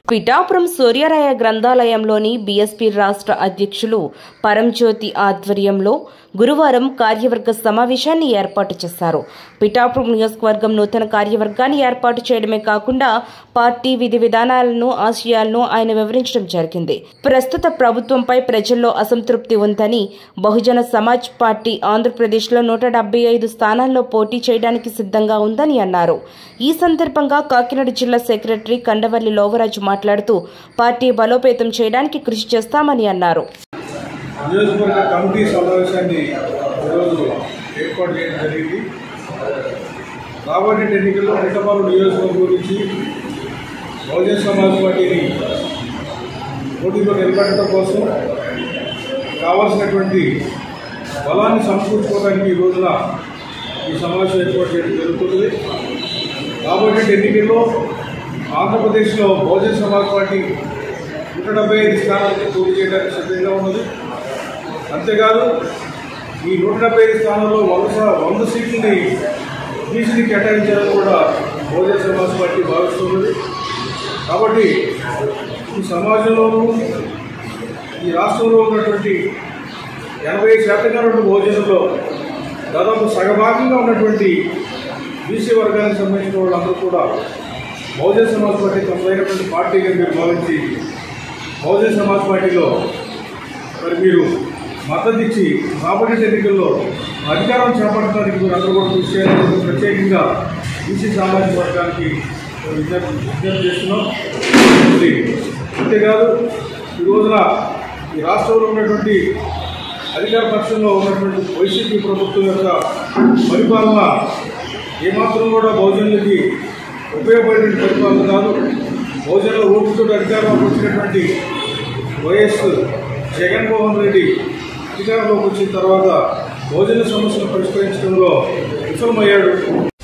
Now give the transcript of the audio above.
Pithapuram సూర్యరాయ గ్రంథాలయంలోని BSP రాష్ట్ర అధ్యక్షులు పరంజ్యోతి ఆధ్వర్యంలో గురువారం కార్యవర్గ సమావేశాన్ని ఏర్పాటు చేశారు పిఠాపురం నియోజకవర్గం నూతన కార్యవర్గాన్ని ఏర్పాటు చేయడమే కాకుండా పార్టీ విధి విధానాలను ఆశయాలను ఆయన వివరించడం జరిగింది ప్రస్తుత ప్రభుత్వంపై ప్రజల్లో అసంతృప్తి ఉందని బహుజన సమాజ్ పార్టీ ఆంధ్రప్రదేశ్లో నూట డెబ్బై ఐదు స్థానాల్లో పోటీ చేయడానికి సిద్ధంగా ఉందని అన్నారు ఈ సందర్భంగా కాకినాడ జిల్లా సెక్రటరీ కండవల్లి లోవరాజు మాట్లాడుతూ పార్టీ బలోపేతం చేయడానికి కృషి చేస్తామని అన్నారు నియోజకవర్గ కమిటీ సమావేశాన్ని ఈరోజు ఏర్పాటు చేయడం జరిగింది రాబోయే ఎన్నికల్లో పిట్టపాలు నియోజకవర్గం గురించి బహుజన సమాజ్ పార్టీని పోటీలో నిలబెట్టడం కోసం కావాల్సినటువంటి బలాన్ని సమకూర్చుకోవడానికి ఈ రోజున ఈ సమావేశం ఏర్పాటు చేయడం జరుగుతుంది రాబోయే ఎన్నికల్లో ఆంధ్రప్రదేశ్లో బహుజన సమాజ్ పార్టీ నూట డెబ్బై ఐదు స్థానాలకు పోటీ చేయడానికి సిద్ధంగా ఉన్నది అంతేకాదు ఈ నూట డెబ్బై ఐదు స్థానాల్లో వంద సా- వంద సీట్లని బీసీని కేటాయించాలని కూడా బహుజన సమాజ్ పార్టీ భావిస్తున్నది కాబట్టి ఈ సమాజంలోనూ ఈ రాష్ట్రంలో ఉన్నటువంటి ఎనభై శాతంగా ఉన్న బహుజనుల్లో దాదాపు సగభాగంగా ఉన్నటువంటి బీసీ వర్గానికి సంబంధించిన వాళ్ళందరూ కూడా బహుజన సమాజ్ పార్టీ తమదైనటువంటి పార్టీగా మీరు భావించి బహుజన సమాజ్ పార్టీలో మరి మీరు మద్దతు ఇచ్చి రాబోయే ఎన్నికల్లో అధికారం చేపట్టడానికి మీరు అందరూ కూడా కృషి చేయాలని ప్రత్యేకంగా బీసీ సామాజిక వర్గానికి విజ్ఞప్తి విజ్ఞప్తి చేస్తున్నాం మరి అంతేకాదు ఈ రోజున ఈ రాష్ట్రంలో ఉన్నటువంటి అధికార పక్షంలో ఉన్నటువంటి వైసీపీ ప్రభుత్వం యొక్క పరిపాలన ఏమాత్రం కూడా బహుజనులకి ఉపయోగపడే పరిపాలన కాదు బహుజనుల ఓటుతో అధికారంలోకి వచ్చినటువంటి వైఎస్ జగన్మోహన్ రెడ్డి అధికారంలోకి వచ్చిన తర్వాత భోజన సమస్యను పరిష్కరించడంలో విఫలమయ్యాడు